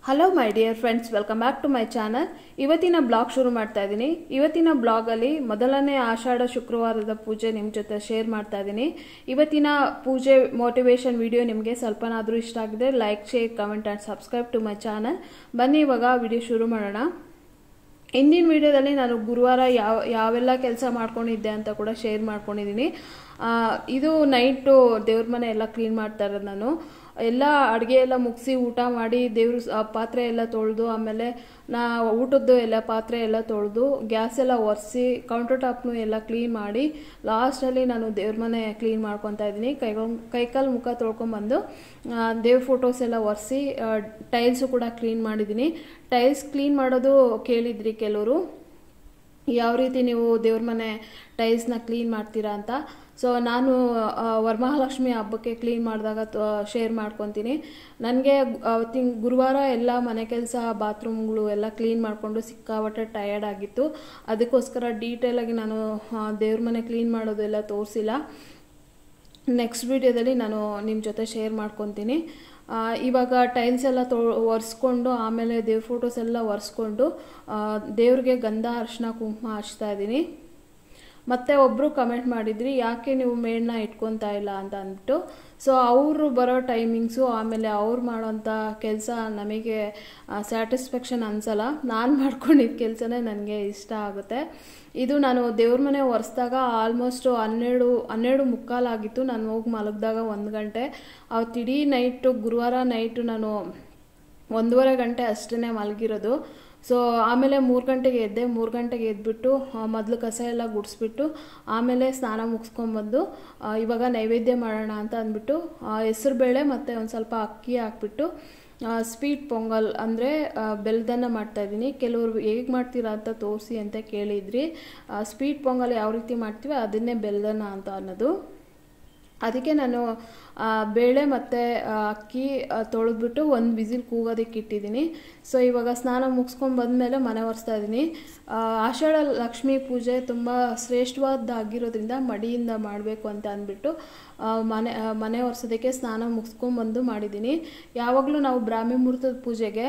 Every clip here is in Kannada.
hello my dear friends welcome back to my channel ಇವತ್ತಿನ ಬ್ಲಾಗ್ ಶುರು ಮಾಡ್ತಾ ಇದ್ದೀನಿ ಇವತ್ತಿನ ಬ್ಲಾಗಲ್ಲಿ ಮೊದಲನೇ ಆಷಾಢ ಶುಕ್ರವಾರದ ಪೂಜೆ ನಿಮ್ಮ ಜೊತೆ ಶೇರ್ ಮಾಡ್ತಾ ಇದ್ದೀನಿ ಇವತ್ತಿನ ಪೂಜೆ ಮೋಟಿವೇಶನ್ ವಿಡಿಯೋ ನಿಮಗೆ ಸ್ವಲ್ಪನಾದರೂ ಇಷ್ಟ ಆಗಿದೆ like share comment and subscribe to my channel ಬನ್ನಿ ಇವಾಗ ವಿಡಿಯೋ ಶುರು ಮಾಡೋಣ ಹಿಂದಿನ ವಿಡಿಯೋದಲ್ಲಿ ನಾನು ಗುರುವಾರ ಯಾವ ಯಾವೆಲ್ಲ ಕೆಲಸ ಮಾಡ್ಕೊಂಡಿದ್ದೆ ಅಂತ ಕೂಡ ಶೇರ್ ಮಾಡ್ಕೊಂಡಿದ್ದೀನಿ ಆ, ಇದು ನೈಟು ದೇವ್ರ ಮನೆ ಎಲ್ಲ ಕ್ಲೀನ್ ಮಾಡ್ತಾ ಇರೋದು ನಾನು ಎಲ್ಲ ಅಡುಗೆ ಎಲ್ಲ ಮುಗಿಸಿ ಊಟ ಮಾಡಿ ದೇವ್ರ ಸ- ಆ ಪಾತ್ರೆ ಎಲ್ಲ ತೊಳೆದು ಆಮೇಲೆ ನಾ ಊಟದ್ದು ಎಲ್ಲ ಪಾತ್ರೆ ಎಲ್ಲ ತೊಳೆದು ಗ್ಯಾಸ್ ಎಲ್ಲ ಒರೆಸಿ ಕೌಂಟರ್ ಟಾಪ್ನು ಎಲ್ಲ ಕ್ಲೀನ್ ಮಾಡಿ ಲಾಸ್ಟಲ್ಲಿ ನಾನು ದೇವ್ರ ಮನೆ ಕ್ಲೀನ್ ಮಾಡ್ಕೊತಾ ಇದ್ದೀನಿ ಕೈಗೊಂಡು ಕೈಕಾಲು ಮುಖ ತೊಳ್ಕೊಂಬಂದು ಆ, ದೇವ್ರ ಫೋಟೋಸ್ ಎಲ್ಲ ಒರೆಸಿ ಟೈಲ್ಸು ಕೂಡ ಕ್ಲೀನ್ ಮಾಡಿದ್ದೀನಿ ಟೈಲ್ಸ್ ಕ್ಲೀನ್ ಮಾಡೋದು ಕೇಳಿದ್ರಿ ಕೆಲವರು ಯಾವ ರೀತಿ ನೀವು ದೇವ್ರ ಮನೆ ಟೈಲ್ಸ್ನ ಕ್ಲೀನ್ ಮಾಡ್ತೀರಾ ಅಂತ ಸೊ ನಾನು ಆ, ವರಮಹಾಲಕ್ಷ್ಮಿ ಹಬ್ಬಕ್ಕೆ ಕ್ಲೀನ್ ಮಾಡಿದಾಗ ಶೇರ್ ಮಾಡ್ಕೊತೀನಿ ನನಗೆ ಅವತ್ತಿನ ಗುರುವಾರ ಎಲ್ಲ ಮನೆ ಕೆಲಸ ಬಾತ್ರೂಮ್ಗಳು ಎಲ್ಲ ಕ್ಲೀನ್ ಮಾಡಿಕೊಂಡು ಸಿಕ್ಕಾಪಟ್ಟೆ ಟಯರ್ಡ್ ಆಗಿತ್ತು ಅದಕ್ಕೋಸ್ಕರ ಡೀಟೇಲಾಗಿ ನಾನು ಆ, ದೇವ್ರ ಮನೆ ಕ್ಲೀನ್ ಮಾಡೋದು ಎಲ್ಲ ತೋರಿಸಿಲ್ಲ ನೆಕ್ಸ್ಟ್ ವಿಡಿಯೋದಲ್ಲಿ ನಾನು ನಿಮ್ಮ ಜೊತೆ ಶೇರ್ ಮಾಡ್ಕೊತೀನಿ ಆ, ಇವಾಗ ಟೈಲ್ಸ್ ಎಲ್ಲ ತೊ ಒರೆಸ್ಕೊಂಡು ಆಮೇಲೆ ದೇವ್ರ ಫೋಟೋಸ್ ಎಲ್ಲ ಒರೆಸ್ಕೊಂಡು ಆ, ದೇವ್ರಿಗೆ ಗಂಧ ಅರಿಶಿನ ಕುಂಕುಮ ಹಚ್ತಾ ಇದ್ದೀನಿ ಮತ್ತೆ ಒಬ್ಬರು ಕಮೆಂಟ್ ಮಾಡಿದ್ರಿ ಯಾಕೆ ನೀವು ಮೇಡನ್ನ ಇಟ್ಕೊತಾ ಇಲ್ಲ ಅಂತ ಅಂದ್ಬಿಟ್ಟು ಸೊ ಅವರು ಬರೋ ಟೈಮಿಂಗ್ಸು ಆಮೇಲೆ ಅವ್ರು ಮಾಡೋಂಥ ಕೆಲಸ ನಮಗೆ ಸ್ಯಾಟಿಸ್ಫ್ಯಾಕ್ಷನ್ ಅನ್ಸಲ್ಲ ನಾನು ಮಾಡ್ಕೊಂಡಿದ್ದ ಕೆಲಸನೇ ನನಗೆ ಇಷ್ಟ ಆಗುತ್ತೆ ಇದು ನಾನು ದೇವ್ರ ಮನೆ ಒರೆಸ್ದಾಗ ಆಲ್ಮೋಸ್ಟ್ ಹನ್ನೆರಡು ಹನ್ನೆರಡು ಮುಕ್ಕಾಲಾಗಿತ್ತು ನಾನು ಹೋಗಿ ಮಲಗಿದಾಗ ಒಂದು ಗಂಟೆ ಅವತ್ತು ಇಡೀ ನೈಟು ಗುರುವಾರ ನೈಟು ನಾನು ಒಂದೂವರೆ ಗಂಟೆ ಅಷ್ಟೇ ಮಲಗಿರೋದು ಸೊ ಆಮೇಲೆ ಮೂರು ಗಂಟೆಗೆ ಎದ್ದೆ ಮೂರು ಗಂಟೆಗೆ ಎದ್ಬಿಟ್ಟು ಮೊದಲು ಕಸ ಎಲ್ಲ ಗುಡಿಸ್ಬಿಟ್ಟು ಆಮೇಲೆ ಸ್ನಾನ ಮುಗಿಸ್ಕೊಂಬಂದು ಆ, ಇವಾಗ ನೈವೇದ್ಯ ಮಾಡೋಣ ಅಂತ ಅಂದ್ಬಿಟ್ಟು ಹೆಸರುಬೇಳೆ ಮತ್ತು ಒಂದು ಸ್ವಲ್ಪ ಅಕ್ಕಿ ಹಾಕ್ಬಿಟ್ಟು ಸ್ವೀಟ್ ಪೊಂಗಲ್ ಅಂದರೆ ಬೆಲ್ಲದನ್ನ ಮಾಡ್ತಾಯಿದ್ದೀನಿ ಕೆಲವರು ಹೇಗೆ ಮಾಡ್ತೀರಾ ಅಂತ ತೋರಿಸಿ ಅಂತ ಕೇಳಿದ್ರಿ ಸ್ವೀಟ್ ಪೊಂಗಲ್ ಯಾವ ರೀತಿ ಮಾಡ್ತೀವಿ ಅದನ್ನೇ ಬೆಲ್ಲದನ್ನ ಅಂತ ಅನ್ನೋದು ಅದಕ್ಕೆ ನಾನು ಆ, ಬೇಳೆ ಮತ್ತು ಅಕ್ಕಿ ಆ, ತೊಳೆದ್ಬಿಟ್ಟು ಒಂದು ವಿಸಿಲ್ ಕೂಗೋದಕ್ಕೆ ಇಟ್ಟಿದ್ದೀನಿ ಸೊ ಇವಾಗ ಸ್ನಾನ ಮುಗಿಸ್ಕೊಂಡು ಬಂದಮೇಲೆ ಮನೆ ಒರೆಸ್ತಾ ಇದ್ದೀನಿ ಆ, ಆಷಾಢ ಲಕ್ಷ್ಮೀ ಪೂಜೆ ತುಂಬ ಶ್ರೇಷ್ಠವಾದ್ದಾಗಿರೋದ್ರಿಂದ ಮಡಿಯಿಂದ ಮಾಡಬೇಕು ಅಂತ ಅಂದ್ಬಿಟ್ಟು ಆ, ಮನೆ ಆ, ಮನೆ ಒರೆಸೋದಕ್ಕೆ ಸ್ನಾನ ಮುಗಿಸ್ಕೊಂಡ್ಬಂದು ಮಾಡಿದ್ದೀನಿ ಯಾವಾಗಲೂ ನಾವು ಬ್ರಾಹ್ಮಿ ಮುಹೂರ್ತದ ಪೂಜೆಗೆ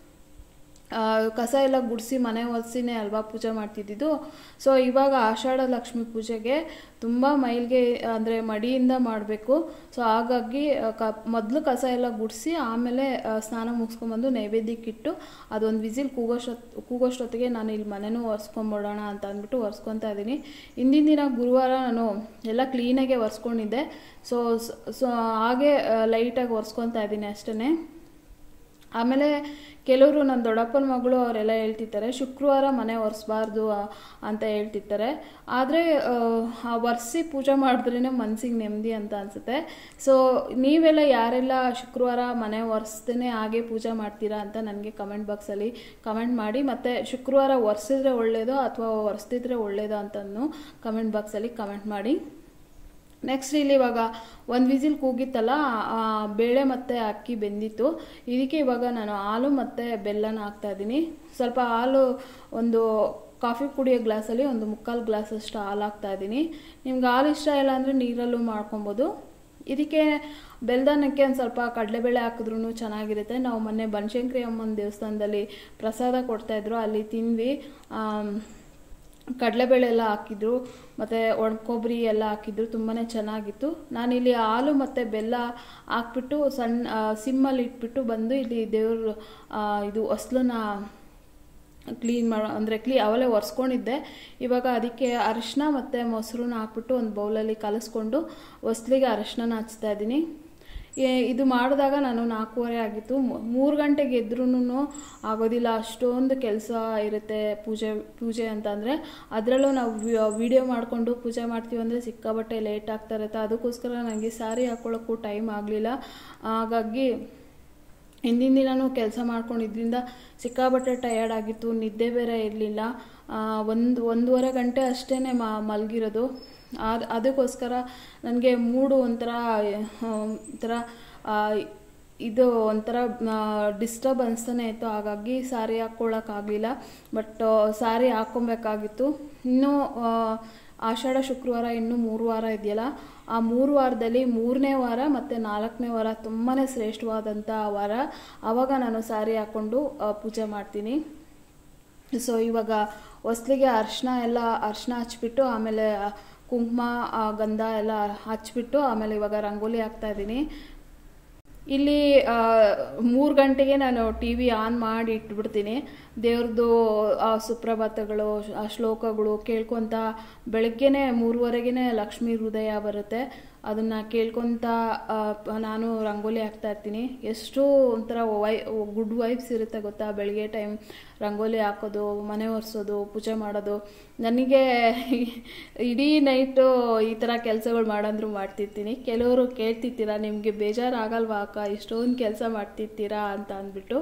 ಆ, ಕಸ ಎಲ್ಲ ಗುಡಿಸಿ ಮನೆ ಒರೆಸಿನೇ ಅಲ್ವಾ ಪೂಜೆ ಮಾಡ್ತಿದ್ದಿದ್ದು ಸೊ ಇವಾಗ ಆಷಾಢ ಲಕ್ಷ್ಮಿ ಪೂಜೆಗೆ ತುಂಬ ಮೈಲ್ಗೆ ಅಂದರೆ ಮಡಿಯಿಂದ ಮಾಡಬೇಕು ಸೊ ಹಾಗಾಗಿ ಆ, ಕ ಮೊದಲು ಕಸ ಎಲ್ಲ ಗುಡಿಸಿ ಆಮೇಲೆ ಆ, ಸ್ನಾನ ಮುಗಿಸ್ಕೊಂಬಂದು ನೈವೇದ್ಯಕ್ಕಿಟ್ಟು ಅದೊಂದು ವಿಸಿಲ್ ಕೂಗೋಷ್ಟೊತ್ತು ಕೂಗೋಷ್ಟೊತ್ತಿಗೆ ನಾನು ಇಲ್ಲಿ ಮನೆನೂ ಒರೆಸ್ಕೊಂಬಿಡೋಣ ಅಂತ ಅಂದ್ಬಿಟ್ಟು ಒರೆಸ್ಕೊತಾ ಇದ್ದೀನಿ ಹಿಂದಿನ ದಿನ ಗುರುವಾರ ನಾನು ಎಲ್ಲ ಕ್ಲೀನಾಗೆ ಒರೆಸ್ಕೊಂಡಿದ್ದೆ ಸೊ ಸೊ ಹಾಗೆ ಲೈಟಾಗಿ ಒರೆಸ್ಕೊತಾ ಇದ್ದೀನಿ ಅಷ್ಟೇ ಆಮೇಲೆ ಕೆಲವರು ನನ್ನ ದೊಡ್ಡಪ್ಪನ ಮಗಳು ಅವರೆಲ್ಲ ಹೇಳ್ತಿರ್ತಾರೆ ಶುಕ್ರವಾರ ಮನೆ ಒರೆಸ್ಬಾರ್ದು ಆ- ಅಂತ ಹೇಳ್ತಿರ್ತಾರೆ ಆದರೆ ಒರೆಸಿ ಪೂಜೆ ಮಾಡಿದ್ರೇ ಮನಸ್ಸಿಗೆ ನೆಮ್ಮದಿ ಅಂತ ಅನಿಸುತ್ತೆ ಸೊ ನೀವೆಲ್ಲ ಯಾರೆಲ್ಲ ಶುಕ್ರವಾರ ಮನೆ ಒರೆಸ್ದೇ ಹಾಗೆ ಪೂಜೆ ಮಾಡ್ತೀರಾ ಅಂತ ನನಗೆ ಕಮೆಂಟ್ ಬಾಕ್ಸಲ್ಲಿ ಕಮೆಂಟ್ ಮಾಡಿ ಮತ್ತು ಶುಕ್ರವಾರ ಒರೆಸಿದ್ರೆ ಒಳ್ಳೆಯದೋ ಅಥವಾ ಒರೆಸ್ತಿದ್ರೆ ಒಳ್ಳೆಯದೋ ಅಂತನೂ ಕಮೆಂಟ್ ಬಾಕ್ಸಲ್ಲಿ ಕಮೆಂಟ್ ಮಾಡಿ ನೆಕ್ಸ್ಟ್ ಇಲ್ಲಿ ಇವಾಗ ಒಂದು ವಿಸಿಲ್ ಕೂಗಿತ್ತಲ್ಲ ಆ ಬೇಳೆ ಮತ್ತು ಅಕ್ಕಿ ಬೆಂದಿತ್ತು ಇದಕ್ಕೆ ಇವಾಗ ನಾನು ಹಾಲು ಮತ್ತು ಬೆಲ್ಲನ ಹಾಕ್ತಾ ಇದ್ದೀನಿ ಸ್ವಲ್ಪ ಹಾಲು ಒಂದು ಕಾಫಿ ಕುಡಿಯೋ ಗ್ಲಾಸಲ್ಲಿ ಒಂದು ಮುಕ್ಕಾಲು ಗ್ಲಾಸ್ ಅಷ್ಟು ಹಾಲು ಹಾಕ್ತಾ ಇದ್ದೀನಿ ನಿಮ್ಗೆ ಹಾಲು ಇಷ್ಟ ಇಲ್ಲ ಅಂದರೆ ನೀರಲ್ಲೂ ಮಾಡ್ಕೊಬೋದು ಇದಕ್ಕೆ ಬೆಲ್ದನಕ್ಕೆ ಒಂದು ಸ್ವಲ್ಪ ಕಡಲೆಬೇಳೆ ಹಾಕಿದ್ರೂ ಚೆನ್ನಾಗಿರುತ್ತೆ ನಾವು ಮೊನ್ನೆ ಬನಶಂಕರಿ ಅಮ್ಮನ ದೇವಸ್ಥಾನದಲ್ಲಿ ಪ್ರಸಾದ ಕೊಡ್ತಾಯಿದ್ರು ಅಲ್ಲಿ ತಿಂದ್ವಿ ಆಮ್, ಕಡಲೆಬೇಳೆ ಎಲ್ಲ ಹಾಕಿದ್ರು ಮತ್ತು ಒಣ ಕೊಬ್ಬರಿ ಎಲ್ಲ ಹಾಕಿದ್ರು ತುಂಬಾ ಚೆನ್ನಾಗಿತ್ತು ನಾನಿಲ್ಲಿ ಹಾಲು ಮತ್ತು ಬೆಲ್ಲ ಹಾಕ್ಬಿಟ್ಟು ಸಣ್ಣ ಆ, ಸಿಮ್ಮಲ್ಲಿ ಇಟ್ಬಿಟ್ಟು ಬಂದು ಇಲ್ಲಿ ದೇವ್ರ ಆ, ಇದು ಹೊಸ್ಲನ್ನ ಕ್ಲೀನ್ ಮಾಡೋ ಅಂದರೆ ಕ್ಲೀ ಅವಲೇ ಒರೆಸ್ಕೊಂಡಿದ್ದೆ ಇವಾಗ ಅದಕ್ಕೆ ಅರಿಶಿನ ಮತ್ತು ಮೊಸರನ್ನ ಹಾಕ್ಬಿಟ್ಟು ಒಂದು ಬೌಲಲ್ಲಿ ಕಲಿಸ್ಕೊಂಡು ಹೊಸ್ಲಿಗೆ ಅರಿಶಿನ ಹಚ್ತಾ ಇದ್ದೀನಿ ಏ- ಇದು ಮಾಡಿದಾಗ ನಾನು ನಾಲ್ಕೂವರೆ ಆಗಿತ್ತು ಮೂರು ಗಂಟೆಗೆ ಎದ್ರೂ ಆಗೋದಿಲ್ಲ ಅಷ್ಟೊಂದು ಕೆಲಸ ಇರುತ್ತೆ ಪೂಜೆ ಪೂಜೆ ಅಂತ ಅಂದರೆ ಅದರಲ್ಲೂ ನಾವು ವಿಡಿಯೋ ಮಾಡಿಕೊಂಡು ಪೂಜೆ ಮಾಡ್ತೀವಿ ಅಂದರೆ ಸಿಕ್ಕಾಬಟ್ಟೆ ಲೇಟ್ ಆಗ್ತಾ ಇರುತ್ತೆ ಅದಕ್ಕೋಸ್ಕರ ನನಗೆ ಸ್ಯಾರಿ ಹಾಕ್ಕೊಳ್ಳೋಕ್ಕೂ ಟೈಮ್ ಆಗಲಿಲ್ಲ ಹಾಗಾಗಿ ಹಿಂದಿನ ದಿನನೂ ಕೆಲಸ ಮಾಡ್ಕೊಂಡಿದ್ರಿಂದ ಸಿಕ್ಕಾಬಟ್ಟೆ ಟಯರ್ಡ್ ಆಗಿತ್ತು ನಿದ್ದೆ ಬೇರೆ ಇರಲಿಲ್ಲ ಒಂದು ಒಂದೂವರೆ ಗಂಟೆ ಅಷ್ಟೇ ಮಲಗಿರೋದು ಅದು ಅದಕ್ಕೋಸ್ಕರ ನನಗೆ ಮೂಡು ಒಂಥರ ಆ, ಒಂಥರ ಆ, ಇದು ಒಂಥರ ಡಿಸ್ಟರ್ಬ್ ಅನಿಸ್ತಾನೆ ಇತ್ತು ಹಾಗಾಗಿ ಸ್ಯಾರಿ ಹಾಕ್ಕೊಳ್ಳೋಕ್ಕಾಗಲಿಲ್ಲ ಬಟ್ ಸ್ಯಾರಿ ಹಾಕ್ಕೊಬೇಕಾಗಿತ್ತು ಇನ್ನೂ ಆಷಾಢ ಶುಕ್ರವಾರ ಇನ್ನೂ ಮೂರು ವಾರ ಇದೆಯಲ್ಲ ಆ ಮೂರು ವಾರದಲ್ಲಿ ಮೂರನೇ ವಾರ ಮತ್ತು ನಾಲ್ಕನೇ ವಾರ ತುಂಬಾ ಶ್ರೇಷ್ಠವಾದಂಥ ವಾರ ಆವಾಗ ನಾನು ಸಾರಿ ಹಾಕ್ಕೊಂಡು ಆ, ಪೂಜೆ ಮಾಡ್ತೀನಿ ಸೊ ಇವಾಗ ಹೊಸ್ಲಿಗೆ ಅರ್ಶಿನ ಎಲ್ಲ ಅರ್ಶಿನ ಹಚ್ಬಿಟ್ಟು ಆಮೇಲೆ ಕುಂಕುಮ ಆ, ಗಂಧ ಎಲ್ಲ ಹಚ್ಬಿಟ್ಟು ಆಮೇಲೆ ಇವಾಗ ರಂಗೋಲಿ ಹಾಕ್ತಾ ಇದ್ದೀನಿ ಇಲ್ಲಿ ಮೂರು ಗಂಟೆಗೆ ನಾನು ಟಿ ವಿ ಆನ್ ಮಾಡಿ ಇಟ್ಬಿಡ್ತೀನಿ ದೇವ್ರದ್ದು ಆ ಸುಪ್ರಭಾತಗಳು ಆ ಶ್ಲೋಕಗಳು ಕೇಳ್ಕೊತ ಬೆಳಗ್ಗೆನೆ ಮೂರುವರೆಗೆ ಲಕ್ಷ್ಮೀ ಹೃದಯ ಬರುತ್ತೆ ಅದನ್ನು ಕೇಳ್ಕೊತ ಆ, ಪ- ನಾನು ರಂಗೋಲಿ ಹಾಕ್ತಾ ಇರ್ತೀನಿ ಎಷ್ಟು ಒಂಥರ ವೈ ಗುಡ್ ವೈಬ್ಸ್ ಇರುತ್ತೆ ಗೊತ್ತಾ ಬೆಳಗ್ಗೆ ಟೈಮ್ ರಂಗೋಲಿ ಹಾಕೋದು ಮನೆ ಒರೆಸೋದು ಪೂಜೆ ಮಾಡೋದು ನನಗೆ ಇಡೀ ನೈಟು ಈ ಥರ ಕೆಲಸಗಳು ಮಾಡಂದ್ರು ಮಾಡ್ತಿರ್ತೀನಿ ಕೆಲವರು ಕೇಳ್ತಿರ್ತೀರಾ ನಿಮಗೆ ಬೇಜಾರಾಗಲ್ವಾ ಅಕ್ಕ ಇಷ್ಟೊಂದು ಕೆಲಸ ಮಾಡ್ತಿರ್ತೀರಾ ಅಂತ ಅಂದ್ಬಿಟ್ಟು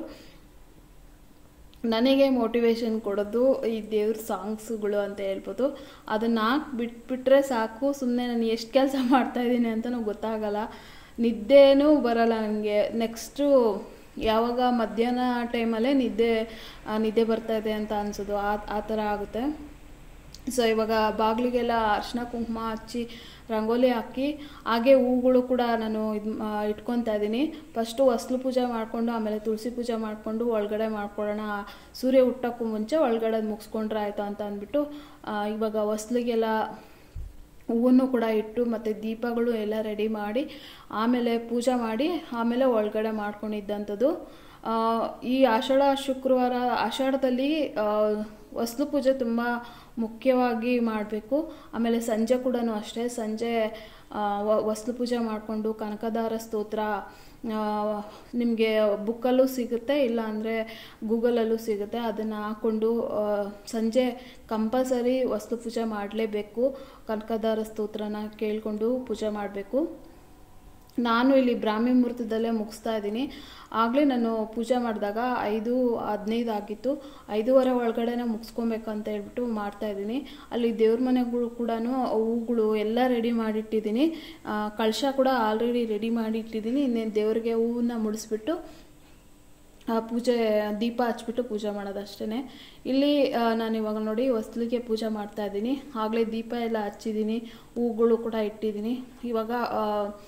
ನನಗೆ ಮೋಟಿವೇಶನ್ ಕೊಡೋದು ಈ ದೇವ್ರ ಸಾಂಗ್ಸ್ಗಳು ಅಂತ ಹೇಳ್ಬೋದು ಅದನ್ನ ಹಾಕಿ ಬಿಟ್ಬಿಟ್ರೆ ಸಾಕು ಸುಮ್ಮನೆ ನಾನು ಎಷ್ಟು ಕೆಲಸ ಮಾಡ್ತಾಯಿದ್ದೀನಿ ಅಂತಲೂ ಗೊತ್ತಾಗಲ್ಲ ನಿದ್ದೆನೂ ಬರಲ್ಲ ನನಗೆ ನೆಕ್ಸ್ಟು ಯಾವಾಗ ಮಧ್ಯಾಹ್ನ ಟೈಮಲ್ಲೇ ನಿದ್ದೆ ಆ, ನಿದ್ದೆ ಬರ್ತಾ ಇದೆ ಅಂತ ಅನ್ಸೋದು ಆ ಆ ಥರ ಆಗುತ್ತೆ ಸೊ ಇವಾಗ ಬಾಗಿಲಿಗೆಲ್ಲ ಅರ್ಶಿನ ಕುಂಕುಮ ಹಚ್ಚಿ ರಂಗೋಲಿ ಹಾಕಿ ಹಾಗೆ ಹೂಗಳು ಕೂಡ ನಾನು ಇದು ಇಟ್ಕೊತಾ ಇದ್ದೀನಿ ಫಸ್ಟು ಹೊಸ್ಲು ಪೂಜೆ ಮಾಡಿಕೊಂಡು ಆಮೇಲೆ ತುಳಸಿ ಪೂಜೆ ಮಾಡಿಕೊಂಡು ಒಳಗಡೆ ಮಾಡ್ಕೊಳ್ಳೋಣ ಸೂರ್ಯ ಹುಟ್ಟೋಕ್ಕೂ ಮುಂಚೆ ಒಳಗಡೆ ಮುಗಿಸ್ಕೊಂಡ್ರೆ ಆಯಿತು ಅಂತ ಅಂದ್ಬಿಟ್ಟು ಆ, ಇವಾಗ ಹೊಸ್ಲಿಗೆಲ್ಲ ಹೂವನ್ನು ಕೂಡ ಇಟ್ಟು ಮತ್ತು ದೀಪಗಳು ಎಲ್ಲ ರೆಡಿ ಮಾಡಿ ಆಮೇಲೆ ಪೂಜೆ ಮಾಡಿ ಆಮೇಲೆ ಒಳಗಡೆ ಮಾಡ್ಕೊಂಡಿದ್ದಂಥದ್ದು ಆ, ಈ ಆಷಾಢ ಶುಕ್ರವಾರ ಆಷಾಢದಲ್ಲಿ ಆ, ವಸ್ತು ಪೂಜೆ ತುಂಬ ಮುಖ್ಯವಾಗಿ ಮಾಡಬೇಕು ಆಮೇಲೆ ಸಂಜೆ ಕೂಡ ಅಷ್ಟೇ ಸಂಜೆ ಆ, ವ- ವಸ್ತು ಪೂಜೆ ಮಾಡಿಕೊಂಡು ಕನಕದಾರ ಸ್ತೋತ್ರ ನಿಮಗೆ ಬುಕ್ಕಲ್ಲೂ ಸಿಗುತ್ತೆ ಇಲ್ಲ ಅಂದರೆ ಗೂಗಲಲ್ಲೂ ಸಿಗುತ್ತೆ ಅದನ್ನು ಹಾಕ್ಕೊಂಡು ಆ, ಸಂಜೆ ಕಂಪಲ್ಸರಿ ವಸ್ತು ಪೂಜೆ ಮಾಡಲೇಬೇಕು ಕನಕದಾರ ಸ್ತೋತ್ರನ ಕೇಳಿಕೊಂಡು ಪೂಜೆ ಮಾಡಬೇಕು ನಾನು ಇಲ್ಲಿ ಬ್ರಾಹ್ಮಿ ಮುಹೂರ್ತದಲ್ಲೇ ಮುಗಿಸ್ತಾ ಇದ್ದೀನಿ ಆಗಲೇ ನಾನು ಪೂಜೆ ಮಾಡಿದಾಗ ಐದು ಹದಿನೈದು ಆಗಿತ್ತು ಐದೂವರೆ ಒಳಗಡೆನೆ ಮುಗಿಸ್ಕೊಬೇಕು ಅಂತ ಹೇಳ್ಬಿಟ್ಟು ಮಾಡ್ತಾ ಇದ್ದೀನಿ ಅಲ್ಲಿ ದೇವ್ರ ಮನೆಗಳು ಕೂಡ ಹೂಗಳು ಎಲ್ಲ ರೆಡಿ ಮಾಡಿಟ್ಟಿದ್ದೀನಿ ಆ, ಕಳಶ ಕೂಡ ಆಲ್ರೆಡಿ ರೆಡಿ ಮಾಡಿ ಇಟ್ಟಿದ್ದೀನಿ ಇನ್ನೇನು ದೇವ್ರಿಗೆ ಹೂವನ್ನ ಮುಡಿಸ್ಬಿಟ್ಟು ಆ ಪೂಜೆ ದೀಪ ಹಚ್ಬಿಟ್ಟು ಪೂಜೆ ಮಾಡೋದಷ್ಟೇ ಇಲ್ಲಿ ಆ, ನಾನು ಇವಾಗ ನೋಡಿ ಹೊಸ್ಲಿಗೆ ಪೂಜೆ ಮಾಡ್ತಾ ಇದ್ದೀನಿ ಆಗಲೇ ದೀಪ ಎಲ್ಲ ಹಚ್ಚಿದ್ದೀನಿ ಹೂಗಳು ಕೂಡ ಇಟ್ಟಿದ್ದೀನಿ ಇವಾಗ ಆ,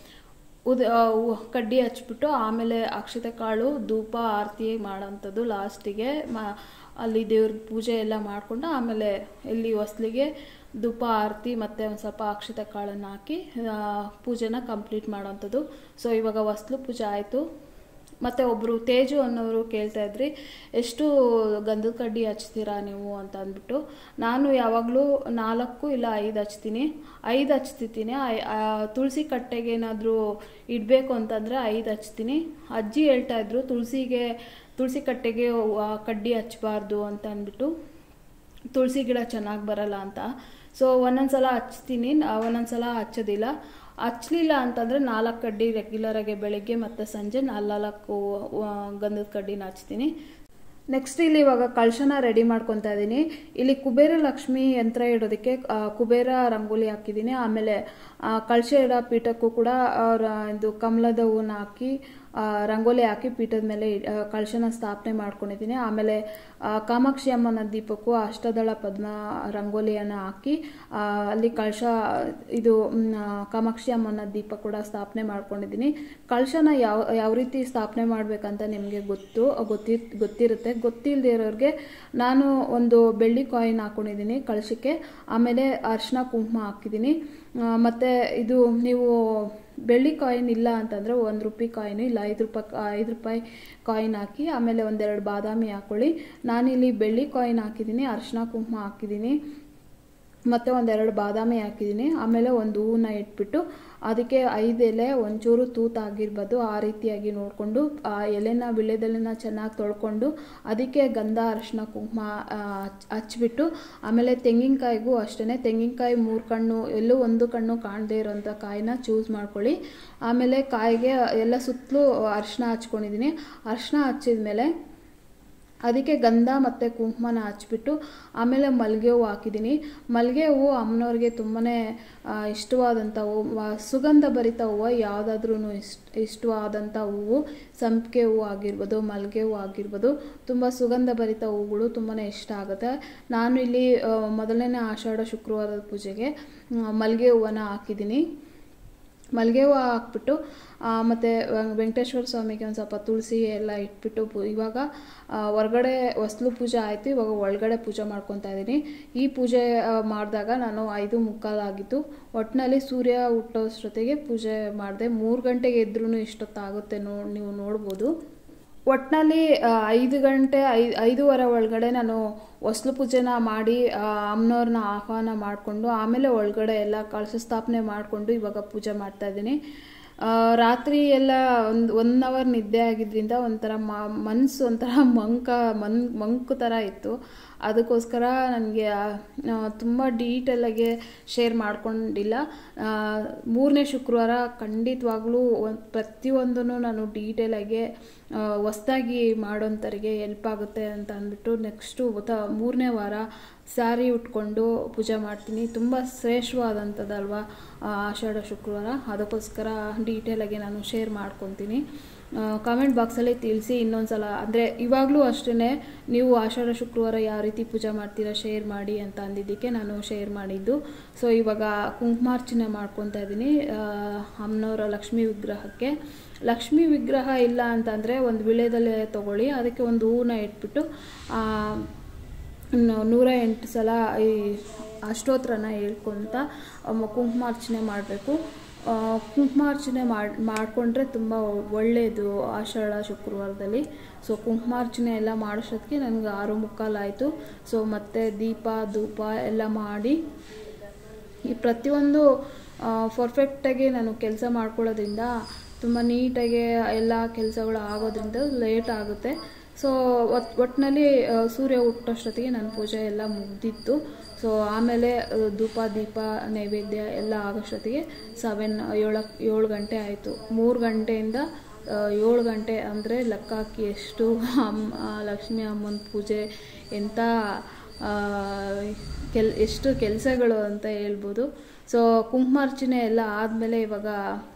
ಉದ ಆ, ಹೂ- ಕಡ್ಡಿ ಹಚ್ಬಿಟ್ಟು ಆಮೇಲೆ ಅಕ್ಷತೆ ಕಾಳು ಧೂಪ ಆರತಿ ಮಾಡೋಂಥದ್ದು ಲಾಸ್ಟಿಗೆ ಮಾ ಅಲ್ಲಿ ದೇವ್ರ ಪೂಜೆ ಎಲ್ಲ ಮಾಡಿಕೊಂಡು ಆಮೇಲೆ ಇಲ್ಲಿ ಹೊಸ್ಲಿಗೆ ಧೂಪ ಆರತಿ ಮತ್ತು ಒಂದು ಸ್ವಲ್ಪ ಅಕ್ಷತೆ ಕಾಳನ್ನು ಹಾಕಿ ಆ, ಪೂಜೆನ ಕಂಪ್ಲೀಟ್ ಮಾಡೋಂಥದ್ದು ಸೊ ಇವಾಗ ಹೊಸ್ಲು ಪೂಜೆ ಆಯಿತು ಮತ್ತು ಒಬ್ಬರು ತೇಜು ಅನ್ನೋರು ಕೇಳ್ತಾ ಇದ್ರಿ ಎಷ್ಟು ಗಂಧದ ಕಡ್ಡಿ ಹಚ್ತೀರಾ ನೀವು ಅಂತ ಅಂದ್ಬಿಟ್ಟು ನಾನು ಯಾವಾಗಲೂ ನಾಲ್ಕು ಇಲ್ಲ ಐದು ಹಚ್ತೀನಿ ಐದು ಹಚ್ತಿದ್ದೀನಿ ಐ- ಆ, ತುಳಸಿ ಕಟ್ಟೆಗೆ ಏನಾದರೂ ಇಡಬೇಕು ಅಂತಂದರೆ ಐದು ಹಚ್ತೀನಿ ಅಜ್ಜಿ ಹೇಳ್ತಾ ಇದ್ರು ತುಳಸಿಗೆ ತುಳಸಿ ಕಟ್ಟೆಗೆ ಆ, ಕಡ್ಡಿ ಹಚ್ಚಬಾರ್ದು ಅಂತ ಅಂದ್ಬಿಟ್ಟು ತುಳಸಿ ಗಿಡ ಚೆನ್ನಾಗಿ ಬರಲ್ಲ ಅಂತ ಸೊ ಒಂದೊಂದ್ಸಲ ಹಚ್ತೀನಿ ಆ, ಒಂದೊಂದ್ಸಲ ಹಚ್ಚೋದಿಲ್ಲ ಹಚ್ಚಲಿಲ್ಲ ಅಂತಂದರೆ ನಾಲ್ಕು ಕಡ್ಡಿ ರೆಗ್ಯುಲರಾಗಿ ಬೆಳಗ್ಗೆ ಮತ್ತು ಸಂಜೆ ನಾಲ್ಕು ಗಂಧದ ಕಡ್ಡಿನ ಹಚ್ತೀನಿ ನೆಕ್ಸ್ಟ್ ಇಲ್ಲಿ ಇವಾಗ ಕಳಶನ ರೆಡಿ ಮಾಡ್ಕೊತಾ ಇದ್ದೀನಿ ಇಲ್ಲಿ ಕುಬೇರ ಲಕ್ಷ್ಮಿ ಯಂತ್ರ ಇಡೋದಕ್ಕೆ ಆ, ಕುಬೇರ ರಂಗೋಲಿ ಹಾಕಿದ್ದೀನಿ ಆಮೇಲೆ ಆ, ಕಳಶ ಇಡೋ ಪೀಠಕ್ಕೂ ಕೂಡ ಆ, ರ- ಇದು ಕಮಲದ ಹೂವನ್ನ ಹಾಕಿ ಆ, ರಂಗೋಲಿ ಹಾಕಿ ಪೀಠದ ಮೇಲೆ ಇ- ಆ, ಕಳಶನ ಸ್ಥಾಪನೆ ಮಾಡ್ಕೊಂಡಿದ್ದೀನಿ ಆಮೇಲೆ ಆ, ಕಾಮಾಕ್ಷಿ ಅಮ್ಮನ ದೀಪಕ್ಕೂ ಅಷ್ಟದಳ ಪದ್ಮ ರಂಗೋಲಿಯನ್ನು ಹಾಕಿ ಆ, ಅಲ್ಲಿ ಕಳಶ ಇದು ಮ್, ಆ, ಕಾಮಾಕ್ಷಿ ಅಮ್ಮನ ದೀಪ ಕೂಡ ಸ್ಥಾಪನೆ ಮಾಡ್ಕೊಂಡಿದ್ದೀನಿ ಕಳಶನ ಯಾವ ಯಾವ ರೀತಿ ಸ್ಥಾಪನೆ ಮಾಡಬೇಕಂತ ನಿಮಗೆ ಗೊತ್ತು ಗೊತ್ತಿ ಗೊತ್ತಿರುತ್ತೆ ಗೊತ್ತಿಲ್ಲದೆ ಇರೋರಿಗೆ ನಾನು ಒಂದು ಬೆಳ್ಳಿ ಕಾಯಿನ್ ಹಾಕೊಂಡಿದ್ದೀನಿ ಕಳಶಕ್ಕೆ ಆಮೇಲೆ ಅರಿಶಿನ ಕುಂಕುಮ ಹಾಕಿದ್ದೀನಿ ಆ, ಮತ್ತೆ ಇದು ನೀವು ಬೆಳ್ಳಿ ಕಾಯಿನ್ ಇಲ್ಲ ಅಂತಂದರೆ ಒಂದು ರೂಪಾಯಿ ಕಾಯಿನ್ ಇಲ್ಲ ಐದು ರೂಪಾಯಿ ಐದು ರೂಪಾಯಿ ಕಾಯಿನ್ ಹಾಕಿ ಆಮೇಲೆ ಒಂದೆರಡು ಬಾದಾಮಿ ಹಾಕ್ಕೊಳ್ಳಿ ನಾನಿಲ್ಲಿ ಬೆಳ್ಳಿ ಕಾಯಿನ್ ಹಾಕಿದ್ದೀನಿ ಅರಿಶಿನ ಕುಂಕುಮ ಹಾಕಿದ್ದೀನಿ ಮತ್ತು ಒಂದೆರಡು ಬಾದಾಮಿ ಹಾಕಿದ್ದೀನಿ ಆಮೇಲೆ ಒಂದು ಹೂವನ್ನ ಇಟ್ಬಿಟ್ಟು ಅದಕ್ಕೆ ಐದು ಎಲೆ ಒಂಚೂರು ತೂತಾಗಿರ್ಬೋದು ಆ ರೀತಿಯಾಗಿ ನೋಡಿಕೊಂಡು ಆ ಎಲೆನ ವಿಳ್ಯದೆಲೆನ ಚೆನ್ನಾಗಿ ತೊಳ್ಕೊಂಡು ಅದಕ್ಕೆ ಗಂಧ ಅರಿಶಿನ ಕುಂಕುಮ ಆ, ಹಚ್- ಹಚ್ಬಿಟ್ಟು ಆಮೇಲೆ ತೆಂಗಿನಕಾಯಿಗೂ ಅಷ್ಟೇ ತೆಂಗಿನಕಾಯಿ ಮೂರು ಕಣ್ಣು ಎಲ್ಲೂ ಒಂದು ಕಣ್ಣು ಕಾಣದೇ ಇರೋಂಥ ಕಾಯಿನ ಚೂಸ್ ಮಾಡ್ಕೊಳ್ಳಿ ಆಮೇಲೆ ಕಾಯಿಗೆ ಎಲ್ಲ ಸುತ್ತಲೂ ಅರಿಶಿನ ಹಚ್ಕೊಂಡಿದ್ದೀನಿ ಅರಿಶಿನ ಹಚ್ಚಿದ ಮೇಲೆ ಅದಕ್ಕೆ ಗಂಧ ಮತ್ತು ಕುಂಕುಮನ ಹಚ್ಬಿಟ್ಟು ಆಮೇಲೆ ಮಲ್ಲಿಗೆ ಹೂವು ಹಾಕಿದ್ದೀನಿ ಮಲ್ಲಿಗೆ ಹೂವು ಅಮ್ಮನವ್ರಿಗೆ ತುಂಬಾ ಇಷ್ಟವಾದಂಥ ಹೂವು ಸುಗಂಧ ಭರಿತ ಹೂವು ಯಾವುದಾದ್ರೂ ಇಷ್ಟ ಇಷ್ಟವಾದಂಥ ಹೂವು ಸಂಪಿಗೆ ಹೂವು ಆಗಿರ್ಬೋದು ಮಲ್ಲಿಗೆ ಹೂವು ಆಗಿರ್ಬೋದು ತುಂಬ ಸುಗಂಧ ಭರಿತ ಹೂವುಗಳು ತುಂಬಾ ಇಷ್ಟ ಆಗುತ್ತೆ ನಾನು ಇಲ್ಲಿ ಮೊದಲನೇ ಆಷಾಢ ಶುಕ್ರವಾರದ ಪೂಜೆಗೆ ಮಲ್ಲಿಗೆ ಹೂವನ್ನ ಹಾಕಿದ್ದೀನಿ ಮಲ್ಲಿಗೆ ಹೂವು ಹಾಕ್ಬಿಟ್ಟು ಮತ್ತು ವೆಂಕಟೇಶ್ವರ ಸ್ವಾಮಿಗೆ ಒಂದು ಸ್ವಲ್ಪ ತುಳಸಿ ಎಲ್ಲ ಇಟ್ಬಿಟ್ಟು ಪು ಇವಾಗ ಹೊರಗಡೆ ಹೊಸ್ಲು ಪೂಜೆ ಆಯಿತು ಇವಾಗ ಒಳಗಡೆ ಪೂಜೆ ಮಾಡ್ಕೊತಾ ಇದ್ದೀನಿ ಈ ಪೂಜೆ ಮಾಡಿದಾಗ ನಾನು ಐದು ಮುಕ್ಕಾಲಾಗಿತ್ತು ಒಟ್ಟಿನಲ್ಲಿ ಸೂರ್ಯ ಹುಟ್ಟೋಷ್ಟೊತ್ತಿಗೆ ಪೂಜೆ ಮಾಡಿದೆ ಮೂರು ಗಂಟೆಗೆ ಎದ್ರೂ ಇಷ್ಟೊತ್ತಾಗುತ್ತೆ ನೋ ನೀವು ನೋಡ್ಬೋದು ಒಟ್ಟಿನಲ್ಲಿ ಐದು ಗಂಟೆ ಐ ಐದೂವರೆ ಒಳಗಡೆ ನಾನು ಹೊಸ್ಲು ಪೂಜೆನ ಮಾಡಿ ಅಮ್ಮನವ್ರನ್ನ ಆಹ್ವಾನ ಮಾಡಿಕೊಂಡು ಆಮೇಲೆ ಒಳಗಡೆ ಎಲ್ಲ ಕಳಶ ಸ್ಥಾಪನೆ ಮಾಡಿಕೊಂಡು ಇವಾಗ ಪೂಜೆ ಮಾಡ್ತಾ ಇದ್ದೀನಿ ರಾತ್ರಿ ಎಲ್ಲ ಒಂದು ಒನ್ ಅವರ್ ನಿದ್ದೆ ಆಗಿದ್ದರಿಂದ ಒಂಥರ ಮನಸ್ಸು ಒಂಥರ ಮಂಕ ಮನ್ ಮಂಕು ಥರ ಇತ್ತು ಅದಕ್ಕೋಸ್ಕರ ನನಗೆ ತುಂಬ ಡೀಟೇಲಾಗಿ ಶೇರ್ ಮಾಡ್ಕೊಂಡಿಲ್ಲ ಮೂರನೇ ಶುಕ್ರವಾರ ಖಂಡಿತವಾಗ್ಲೂ ಪ್ರತಿಯೊಂದನ್ನು ನಾನು ಡೀಟೇಲಾಗಿ ಹೊಸ್ದಾಗಿ ಮಾಡೋಂಥವ್ರಿಗೆ ಹೆಲ್ಪ್ ಆಗುತ್ತೆ ಅಂತ ಅಂದ್ಬಿಟ್ಟು ನೆಕ್ಸ್ಟು ಮೂರನೇ ವಾರ ಸ್ಯಾರಿ ಉಟ್ಕೊಂಡು ಪೂಜೆ ಮಾಡ್ತೀನಿ ತುಂಬ ಶ್ರೇಷ್ಠವಾದಂಥದ್ದಲ್ವ ಆಷಾಢ ಶುಕ್ರವಾರ ಅದಕ್ಕೋಸ್ಕರ ಡೀಟೇಲಾಗಿ ನಾನು ಶೇರ್ ಮಾಡ್ಕೊತೀನಿ ಕಾಮೆಂಟ್ ಬಾಕ್ಸಲ್ಲಿ ತಿಳಿಸಿ ಇನ್ನೊಂದು ಸಲ ಅಂದರೆ ಇವಾಗಲೂ ಅಷ್ಟೇ ನೀವು ಆಷಾಢ ಶುಕ್ರವಾರ ಯಾವ ರೀತಿ ಪೂಜೆ ಮಾಡ್ತೀರಾ ಶೇರ್ ಮಾಡಿ ಅಂತ ಅಂದಿದ್ದಕ್ಕೆ ನಾನು ಶೇರ್ ಮಾಡಿದ್ದು ಸೊ ಇವಾಗ ಕುಂಕುಮಾರ್ಚನೆ ಮಾಡ್ಕೊತಾ ಇದ್ದೀನಿ ಅಮ್ಮನವರ ಲಕ್ಷ್ಮೀ ವಿಗ್ರಹಕ್ಕೆ ಲಕ್ಷ್ಮೀ ವಿಗ್ರಹ ಇಲ್ಲ ಅಂತಂದರೆ ಒಂದು ವಿಳೆದಲ್ಲೇ ತೊಗೊಳ್ಳಿ ಅದಕ್ಕೆ ಒಂದು ಹೂವನ್ನ ಇಟ್ಬಿಟ್ಟು ನೂರ ಎಂಟು ಸಲ ಈ ಅಷ್ಟೋತ್ರನ ಹೇಳ್ಕೊತ ಕುಂಕುಮಾರ್ಚನೆ ಮಾಡಬೇಕು ಕುಂಕುಮಾರ್ಚನೆ ಮಾಡಿ ಮಾಡಿಕೊಂಡ್ರೆ ತುಂಬ ಒಳ್ಳೆಯದು ಆಷಾಢ ಶುಕ್ರವಾರದಲ್ಲಿ ಸೊ ಕುಂಕುಮಾರ್ಚನೆ ಎಲ್ಲ ಮಾಡೋಷ್ಟೊತ್ತಿಗೆ ನನಗೆ ಆರು ಮುಕ್ಕಾಲಾಯಿತು ಸೊ ಮತ್ತು ದೀಪ ಧೂಪ ಎಲ್ಲ ಮಾಡಿ ಈ ಪ್ರತಿಯೊಂದು ಪರ್ಫೆಕ್ಟಾಗಿ ನಾನು ಕೆಲಸ ಮಾಡ್ಕೊಳ್ಳೋದ್ರಿಂದ ತುಂಬ ನೀಟಾಗಿ ಎಲ್ಲ ಕೆಲಸಗಳು ಆಗೋದ್ರಿಂದ ಲೇಟ್ ಆಗುತ್ತೆ ಸೊ ಒಟ್ ಒಟ್ಟಿನಲ್ಲಿ ಸೂರ್ಯ ಹುಟ್ಟೋಷ್ಟೊತ್ತಿಗೆ ನನ್ನ ಪೂಜೆ ಎಲ್ಲ ಮುಗ್ದಿತ್ತು ಸೊ ಆಮೇಲೆ ಧೂಪ ದೀಪ ನೈವೇದ್ಯ ಎಲ್ಲ ಆಗೋಷ್ಟೊತ್ತಿಗೆ ಸೆವೆನ್ ಏಳು ಏಳು ಗಂಟೆ ಆಯಿತು ಮೂರು ಗಂಟೆಯಿಂದ ಏಳು ಗಂಟೆ ಅಂದರೆ ಲೆಕ್ಕ ಹಾಕಿ ಎಷ್ಟು ಅಮ್ಮ ಲಕ್ಷ್ಮೀ ಅಮ್ಮನ ಪೂಜೆ ಎಂಥ ಕೆಲ್ ಎಷ್ಟು ಕೆಲಸಗಳು ಅಂತ ಹೇಳ್ಬೋದು ಸೊ ಕುಂಕುಮಾರ್ಚನೆ ಎಲ್ಲ ಆದಮೇಲೆ ಇವಾಗ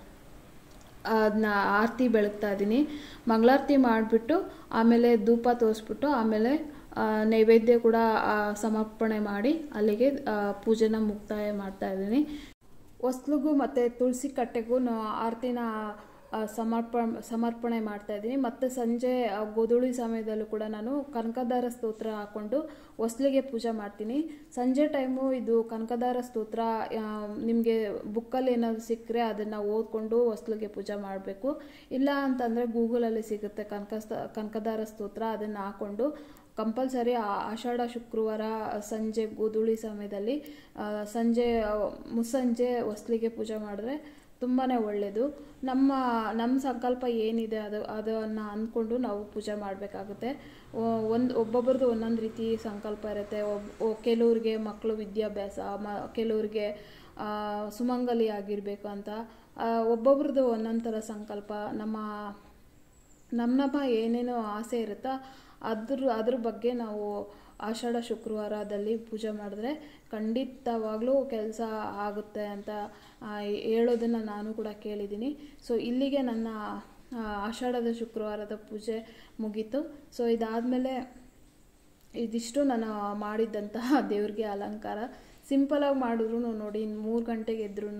ಅದನ್ನ ಆರತಿ ಬೆಳಗ್ತಾ ಇದ್ದೀನಿ ಮಂಗಳಾರತಿ ಮಾಡಿಬಿಟ್ಟು ಆಮೇಲೆ ಧೂಪ ತೋರಿಸ್ಬಿಟ್ಟು ಆಮೇಲೆ ನೈವೇದ್ಯ ಕೂಡ ಸಮರ್ಪಣೆ ಮಾಡಿ ಅಲ್ಲಿಗೆ ಪೂಜೆನ ಮುಕ್ತಾಯ ಮಾಡ್ತಾ ಇದ್ದೀನಿ ಹೊಸ್ಲಿಗೂ ಮತ್ತು ತುಳಸಿ ಕಟ್ಟೆಗೂ ಆರತಿನ ಸಮರ್ಪ ಸಮರ್ಪಣೆ ಮಾಡ್ತಾ ಇದ್ದೀನಿ ಮತ್ತು ಸಂಜೆ ಗೋಧೂಳಿ ಸಮಯದಲ್ಲೂ ಕೂಡ ನಾನು ಕನಕದಾರ ಸ್ತೋತ್ರ ಹಾಕ್ಕೊಂಡು ಹೊಸ್ಲಿಗೆ ಪೂಜೆ ಮಾಡ್ತೀನಿ ಸಂಜೆ ಟೈಮು ಇದು ಕನಕದಾರ ಸ್ತೋತ್ರ ನಿಮಗೆ ಬುಕ್ಕಲ್ಲಿ ಏನಾದರೂ ಸಿಕ್ಕರೆ ಅದನ್ನು ಓದ್ಕೊಂಡು ಹೊಸ್ಲಿಗೆ ಪೂಜೆ ಮಾಡಬೇಕು ಇಲ್ಲ ಅಂತಂದರೆ ಗೂಗಲಲ್ಲಿ ಸಿಗುತ್ತೆ ಕನಕ ಕನಕದಾರ ಸ್ತೋತ್ರ ಅದನ್ನು ಹಾಕ್ಕೊಂಡು ಕಂಪಲ್ಸರಿ ಆಷಾಢ ಶುಕ್ರವಾರ ಸಂಜೆ ಗೋಧೂಳಿ ಸಮಯದಲ್ಲಿ ಸಂಜೆ ಮುಸ್ಸಂಜೆ ಹೊಸ್ಲಿಗೆ ಪೂಜೆ ಮಾಡಿದ್ರೆ ತುಂಬಾ ಒಳ್ಳೆಯದು ನಮ್ಮ ನಮ್ಮ ಸಂಕಲ್ಪ ಏನಿದೆ ಅದು ಅದನ್ನು ಅಂದ್ಕೊಂಡು ನಾವು ಪೂಜೆ ಮಾಡಬೇಕಾಗುತ್ತೆ ಒಂದು ಒಬ್ಬೊಬ್ರದ್ದು ಒಂದೊಂದು ರೀತಿ ಸಂಕಲ್ಪ ಇರುತ್ತೆ ಒಬ್ಬ ಕೆಲವ್ರಿಗೆ ಮಕ್ಕಳು ವಿದ್ಯಾಭ್ಯಾಸ ಮ ಕೆಲವ್ರಿಗೆ ಸುಮಂಗಲಿ ಆಗಿರಬೇಕು ಅಂತ ಒಬ್ಬೊಬ್ರದ್ದು ಒಂದೊಂದು ಥರ ಸಂಕಲ್ಪ ನಮ್ಮ ನಮ್ಮ ನಮ್ಮ ಏನೇನೋ ಆಸೆ ಇರುತ್ತೋ ಅದ್ರ ಅದ್ರ ಬಗ್ಗೆ ನಾವು ಆಷಾಢ ಶುಕ್ರವಾರದಲ್ಲಿ ಪೂಜೆ ಮಾಡಿದ್ರೆ ಖಂಡಿತವಾಗ್ಲೂ ಕೆಲಸ ಆಗುತ್ತೆ ಅಂತ ಹೇಳೋದನ್ನು ನಾನು ಕೂಡ ಕೇಳಿದ್ದೀನಿ ಸೊ ಇಲ್ಲಿಗೆ ನನ್ನ ಆಷಾಢದ ಶುಕ್ರವಾರದ ಪೂಜೆ ಮುಗೀತು ಸೊ ಇದಾದಮೇಲೆ ಇದಿಷ್ಟು ನಾನು ಮಾಡಿದ್ದಂತಹ ದೇವ್ರಿಗೆ ಅಲಂಕಾರ ಸಿಂಪಲಾಗಿ ಮಾಡಿದ್ರು ನೋಡಿ ಮೂರು ಗಂಟೆಗೆ ಎದ್ರೂ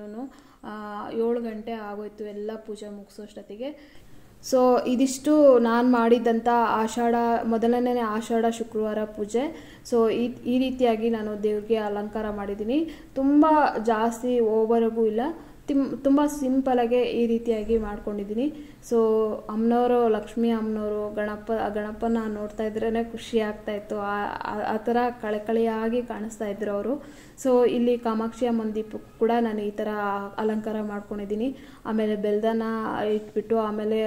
ಏಳು ಗಂಟೆ ಆಗೋಯ್ತು ಎಲ್ಲ ಪೂಜೆ ಮುಗಿಸೋಷ್ಟೊತ್ತಿಗೆ ಸೊ ಇದಿಷ್ಟು ನಾನು ಮಾಡಿದ್ದಂಥ ಆಷಾಢ ಮೊದಲನೇ ಆಷಾಢ ಶುಕ್ರವಾರ ಪೂಜೆ ಸೊ ಈ ಈ ರೀತಿಯಾಗಿ ನಾನು ದೇವ್ರಿಗೆ ಅಲಂಕಾರ ಮಾಡಿದ್ದೀನಿ ತುಂಬ ಜಾಸ್ತಿ ಓವರ್ಗೂ ಇಲ್ಲ ತಿಮ್ ತುಂಬ ಸಿಂಪಲಾಗೆ ಈ ರೀತಿಯಾಗಿ ಮಾಡ್ಕೊಂಡಿದ್ದೀನಿ ಸೊ ಅಮ್ಮನವರು ಲಕ್ಷ್ಮೀ ಅಮ್ಮನವರು ಗಣಪ ಗಣಪನ ನೋಡ್ತಾ ಇದ್ರೇ ಖುಷಿ ಆಗ್ತಾ ಇತ್ತು ಆ ಥರ ಕಳೆಕಳೆಯಾಗಿ ಕಾಣಿಸ್ತಾ ಇದ್ರು ಅವರು ಸೊ ಇಲ್ಲಿ ಕಾಮಾಕ್ಷಿ ಅಮ್ಮನ ದೀಪ ಕೂಡ ನಾನು ಈ ಥರ ಅಲಂಕಾರ ಮಾಡ್ಕೊಂಡಿದ್ದೀನಿ ಆಮೇಲೆ ಬೆಲ್ದನ ಇಟ್ಬಿಟ್ಟು ಆಮೇಲೆ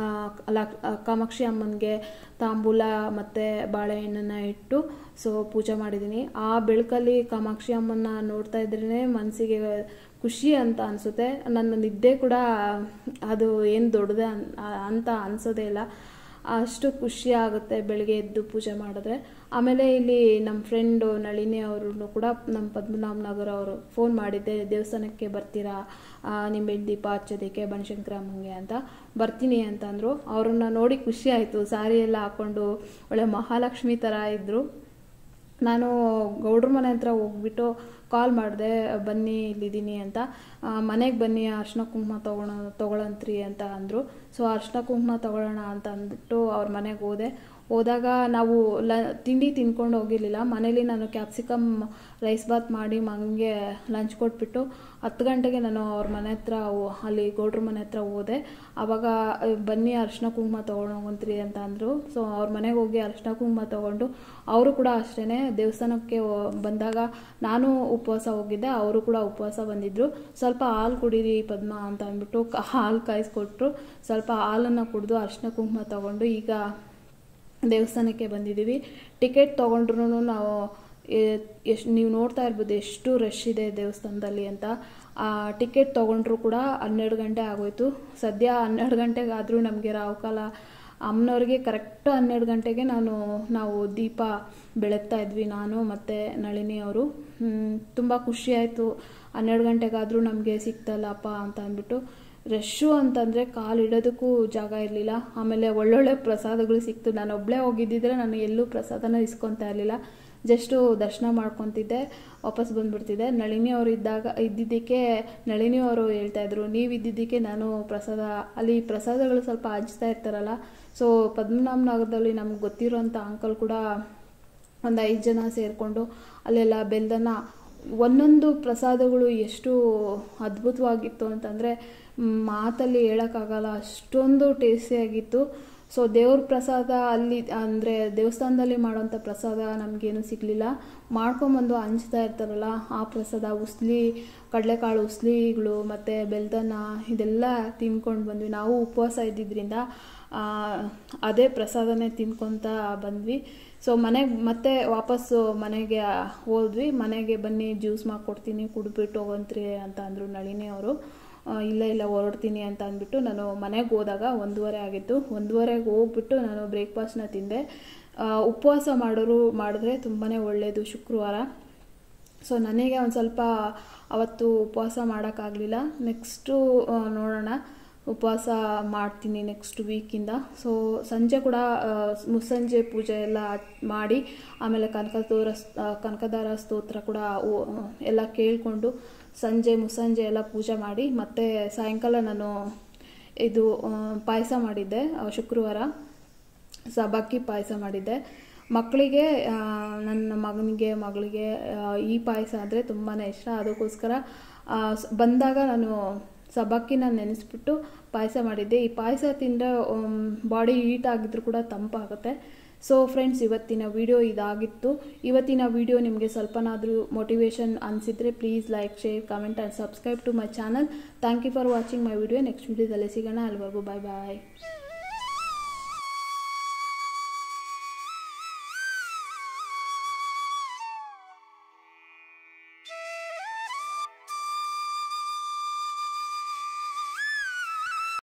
ಕಾಮಾಕ್ಷಿ ಅಮ್ಮನಿಗೆ ತಾಂಬೂಲ ಮತ್ತು ಬಾಳೆಹಣ್ಣನ್ನು ಇಟ್ಟು ಸೊ ಪೂಜೆ ಮಾಡಿದ್ದೀನಿ ಆ ಬೆಳಕಲ್ಲಿ ಕಾಮಾಕ್ಷಿ ಅಮ್ಮನ ನೋಡ್ತಾ ಇದ್ರೇ ಮನಸ್ಸಿಗೆ ಖುಷಿ ಅಂತ ಅನಿಸುತ್ತೆ ನನ್ನ ನಿದ್ದೆ ಕೂಡ ಅದು ಏನು ದೊಡ್ಡದೆ ಅಂತ ಅನಿಸೋದೇ ಇಲ್ಲ ಅಷ್ಟು ಖುಷಿ ಆಗುತ್ತೆ ಬೆಳಿಗ್ಗೆ ಎದ್ದು ಪೂಜೆ ಮಾಡಿದ್ರೆ ಆಮೇಲೆ ಇಲ್ಲಿ ನಮ್ಮ ಫ್ರೆಂಡು ನಳಿನಿ ಅವರು ಕೂಡ ನಮ್ಮ ಪದ್ಮನಾಭ ನಗರ ಅವರು ಫೋನ್ ಮಾಡಿದ್ದೆ ದೇವಸ್ಥಾನಕ್ಕೆ ಬರ್ತೀರಾ ಆ, ನಿಮ್ಮ ದೀಪ ಹಚ್ಚೋದಕ್ಕೆ ಬನಶಂಕರಮ್ಮಂಗೆ ಅಂತ ಬರ್ತೀನಿ ಅಂತ ಅಂದರು ಅವ್ರನ್ನ ನೋಡಿ ಖುಷಿ ಆಯಿತು ಸಾರಿ ಎಲ್ಲ ಹಾಕ್ಕೊಂಡು ಒಳ್ಳೆ ಮಹಾಲಕ್ಷ್ಮಿ ಥರ ಇದ್ದರು ನಾನು ಗೌಡ್ರ ಮನೆ ಹತ್ರ ಹೋಗ್ಬಿಟ್ಟು ಕಾಲ್ ಮಾಡಿದೆ ಬನ್ನಿ ಇಲ್ಲಿದ್ದೀನಿ ಅಂತ ಮನೆಗೆ ಬನ್ನಿ ಅರ್ಶಿನ ಕುಂಕುಮ ತೊಗೊಳ ತೊಗೊಳಂತ್ರಿ ಅಂತ ಅಂದರು ಸೊ ಅರ್ಶಿನ ಕುಂಕುಮ ತೊಗೊಳ್ಳೋಣ ಅಂತ ಅಂದ್ಬಿಟ್ಟು ಅವ್ರ ಮನೆಗೆ ಹೋದೆ ಹೋದಾಗ ನಾವು ಲ ತಿಂಡಿ ತಿನ್ಕೊಂಡು ಹೋಗಿರಲಿಲ್ಲ ಮನೇಲಿ ನಾನು ಕ್ಯಾಪ್ಸಿಕಮ್ ರೈಸ್ ಬಾತ್ ಮಾಡಿ ಮಂಗೆ ಲಂಚ್ ಕೊಟ್ಬಿಟ್ಟು ಹತ್ತು ಗಂಟೆಗೆ ನಾನು ಅವ್ರ ಮನೆ ಹತ್ರ ಹೋ- ಅಲ್ಲಿ ಗೌಡ್ರ ಮನೆ ಹತ್ರ ಹೋದೆ ಆವಾಗ ಅಹ್, ಬನ್ನಿ ಅರ್ಶಿನ ಕುಂಕುಮ ತೊಗೊಂಡೋಗಂತ್ರಿ ಅಂತ ಅಂದರು ಸೊ ಅವ್ರ ಮನೆಗೆ ಹೋಗಿ ಅರ್ಶಿನ ಕುಂಕುಮ ತೊಗೊಂಡು ಅವರು ಕೂಡ ಅಷ್ಟೇ ದೇವಸ್ಥಾನಕ್ಕೆ ಹೋ- ಬಂದಾಗ ನಾನು ಉಪವಾಸ ಹೋಗಿದ್ದೆ ಅವರು ಕೂಡ ಉಪವಾಸ ಬಂದಿದ್ದರು ಸ್ವಲ್ಪ ಹಾಲು ಕುಡೀರಿ ಪದ್ಮ ಅಂತ ಅಂದ್ಬಿಟ್ಟು ಕ- ಹಾಲು ಕಾಯಿಸ್ಕೊಟ್ರು ಸ್ವಲ್ಪ ಹಾಲನ್ನು ಕುಡಿದು ಅರ್ಶಿನ ಕುಂಕುಮ ತೊಗೊಂಡು ಈಗ ದೇವಸ್ಥಾನಕ್ಕೆ ಬಂದಿದ್ದೀವಿ ಟಿಕೆಟ್ ತೊಗೊಂಡ್ರು ನಾವು ಎಷ್ಟು ನೀವು ನೋಡ್ತಾ ಇರ್ಬೋದು ಎಷ್ಟು ರಶ್ ಇದೆ ದೇವಸ್ಥಾನದಲ್ಲಿ ಅಂತ ಆ ಟಿಕೆಟ್ ತೊಗೊಂಡ್ರು ಕೂಡ ಹನ್ನೆರಡು ಗಂಟೆ ಆಗೋಯ್ತು ಸದ್ಯ ಹನ್ನೆರಡು ಗಂಟೆಗಾದರೂ ನಮಗೆ ರಾಹುಕಾಲ ಅಮ್ಮನವ್ರಿಗೆ ಕರೆಕ್ಟ್ ಹನ್ನೆರಡು ಗಂಟೆಗೆ ನಾನು ನಾವು ದೀಪ ಬೆಳಗ್ತಾ ಇದ್ವಿ ನಾನು ಮತ್ತು ನಳಿನಿ ಅವರು ತುಂಬ ಖುಷಿ ಆಯಿತು ಹನ್ನೆರಡು ಗಂಟೆಗಾದರೂ ನಮಗೆ ಸಿಕ್ತಲ್ಲಪ್ಪ ಅಂತ ಅಂದ್ಬಿಟ್ಟು ರಶ್ಶು ಅಂತಂದರೆ ಕಾಲು ಇಡೋದಕ್ಕೂ ಜಾಗ ಇರಲಿಲ್ಲ ಆಮೇಲೆ ಒಳ್ಳೊಳ್ಳೆ ಪ್ರಸಾದಗಳು ಸಿಕ್ತು ನಾನು ಒಬ್ಬಳೇ ಹೋಗಿದ್ದಿದ್ರೆ ನಾನು ಎಲ್ಲೂ ಪ್ರಸಾದನ ಇಸ್ಕೊತಾ ಇರಲಿಲ್ಲ ಜಸ್ಟು ದರ್ಶನ ಮಾಡ್ಕೊತಿದ್ದೆ ವಾಪಸ್ ಬಂದ್ಬಿಡ್ತಿದ್ದೆ ನಳಿನಿ ಅವರು ಇದ್ದಾಗ ಇದ್ದಿದ್ದಕ್ಕೆ ನಳಿನಿ ಅವರು ಹೇಳ್ತಾ ಇದ್ರು ನೀವು ಇದ್ದಿದ್ದಕ್ಕೆ ನಾನು ಪ್ರಸಾದ ಅಲ್ಲಿ ಪ್ರಸಾದಗಳು ಸ್ವಲ್ಪ ಹಂಚ್ತಾ ಇರ್ತಾರಲ್ಲ ಸೊ ಪದ್ಮನಾಭ ನಗರದಲ್ಲಿ ನಮ್ಗೆ ಗೊತ್ತಿರೋಂಥ ಅಂಕಲ್ ಕೂಡ ಒಂದು ಐದು ಜನ ಸೇರಿಕೊಂಡು ಅಲ್ಲೆಲ್ಲ ಬೆಲ್ದನ್ನ ಒಂದೊಂದು ಪ್ರಸಾದಗಳು ಎಷ್ಟು ಅದ್ಭುತವಾಗಿತ್ತು ಅಂತಂದರೆ ಮಾತಲ್ಲಿ ಹೇಳೋಕ್ಕಾಗಲ್ಲ ಅಷ್ಟೊಂದು ಟೇಸ್ಟಿಯಾಗಿತ್ತು ಸೊ ದೇವ್ರ ಪ್ರಸಾದ ಅಲ್ಲಿ ಅಂದರೆ ದೇವಸ್ಥಾನದಲ್ಲಿ ಮಾಡೋಂಥ ಪ್ರಸಾದ ನಮಗೇನು ಸಿಗಲಿಲ್ಲ ಮಾಡ್ಕೊಂಬಂದು ಹಂಚ್ತಾ ಇರ್ತಾರಲ್ಲ ಆ ಪ್ರಸಾದ ಉಸ್ಲಿ ಕಡಲೆಕಾಳು ಉಸ್ಲಿಗಳು ಮತ್ತು ಬೆಲ್ದನ್ನ ಇದೆಲ್ಲ ತಿನ್ಕೊಂಡು ಬಂದ್ವಿ ನಾವು ಉಪವಾಸ ಇದ್ದಿದ್ದರಿಂದ ಆ, ಅದೇ ಪ್ರಸಾದನೇ ತಿನ್ಕೊತ ಬಂದ್ವಿ ಸೊ ಮನೆಗೆ ಮತ್ತೆ ವಾಪಸ್ಸು ಮನೆಗೆ ಹೋದ್ವಿ ಮನೆಗೆ ಬನ್ನಿ ಜ್ಯೂಸ್ ಮಾಡಿಕೊಡ್ತೀನಿ ಕುಡಿದ್ಬಿಟ್ಟು ಹೋಗಂತ್ರಿ ಅಂತ ಅಂದರು ನಳಿನಿ ಅವರು ಆ, ಇಲ್ಲ ಇಲ್ಲ ಹೊರಡ್ತೀನಿ ಅಂತ ಅಂದ್ಬಿಟ್ಟು ನಾನು ಮನೆಗೆ ಹೋದಾಗ ಒಂದೂವರೆ ಆಗಿತ್ತು ಒಂದೂವರೆಗೆ ಹೋಗ್ಬಿಟ್ಟು ನಾನು ಬ್ರೇಕ್ಫಾಸ್ಟ್ನ ತಿಂದೆ ಆ, ಉಪವಾಸ ಮಾಡೋರು ಮಾಡಿದ್ರೆ ತುಂಬಾ ಒಳ್ಳೆಯದು ಶುಕ್ರವಾರ ಸೊ ನನಗೆ ಒಂದು ಸ್ವಲ್ಪ ಅವತ್ತು ಉಪವಾಸ ಮಾಡೋಕ್ಕಾಗಲಿಲ್ಲ ನೆಕ್ಸ್ಟು ನೋಡೋಣ ಉಪವಾಸ ಮಾಡ್ತೀನಿ ನೆಕ್ಸ್ಟ್ ವೀಕಿಂದ ಸೊ ಸಂಜೆ ಕೂಡ ಆ, ಮುಸ್ಸಂಜೆ ಪೂಜೆ ಎಲ್ಲ ಮಾಡಿ ಆಮೇಲೆ ಕನಕದೋರ ಕನಕದಾರ ಸ್ತೋತ್ರ ಕೂಡ ಓ- ಎಲ್ಲ ಕೇಳಿಕೊಂಡು ಸಂಜೆ ಮುಸ್ಸಂಜೆ ಎಲ್ಲ ಪೂಜೆ ಮಾಡಿ ಮತ್ತೆ ಸಾಯಂಕಾಲ ನಾನು ಇದು ಪಾಯಸ ಮಾಡಿದ್ದೆ ಆ, ಶುಕ್ರವಾರ ಸಬ್ಬಕ್ಕಿ ಪಾಯಸ ಮಾಡಿದ್ದೆ ಮಕ್ಕಳಿಗೆ ಆ, ನನ್ನ ಮಗನಿಗೆ ಮಗಳಿಗೆ ಆ, ಈ ಪಾಯಸ ಅಂದರೆ ತುಂಬಾ ಇಷ್ಟ ಅದಕ್ಕೋಸ್ಕರ ಆ, ಸ್- ಬಂದಾಗ ನಾನು ಸಬ್ಬಕ್ಕಿನ ನೆನೆಸ್ಬಿಟ್ಟು ಪಾಯಸ ಮಾಡಿದ್ದೆ ಈ ಪಾಯಸ ತಿಂದರೆ ಬಾಡಿ ಹೀಟ್ ಆಗಿದ್ರು ಕೂಡ ತಂಪಾಗುತ್ತೆ ಸೊ ಫ್ರೆಂಡ್ಸ್ ಇವತ್ತಿನ ವಿಡಿಯೋ ಇದಾಗಿತ್ತು ಇವತ್ತಿನ ವಿಡಿಯೋ ನಿಮಗೆ ಸ್ವಲ್ಪನಾದರೂ ಮೋಟಿವೇಶನ್ ಅನಿಸಿದರೆ please like share comment and subscribe to my channel thank you for watching my video next ವಿಡಿಯೋದಲ್ಲಿ ಸಿಗೋಣ ಅಲ್ಲಿವರೆಗೂ ಬಾಯ್ ಬಾಯ್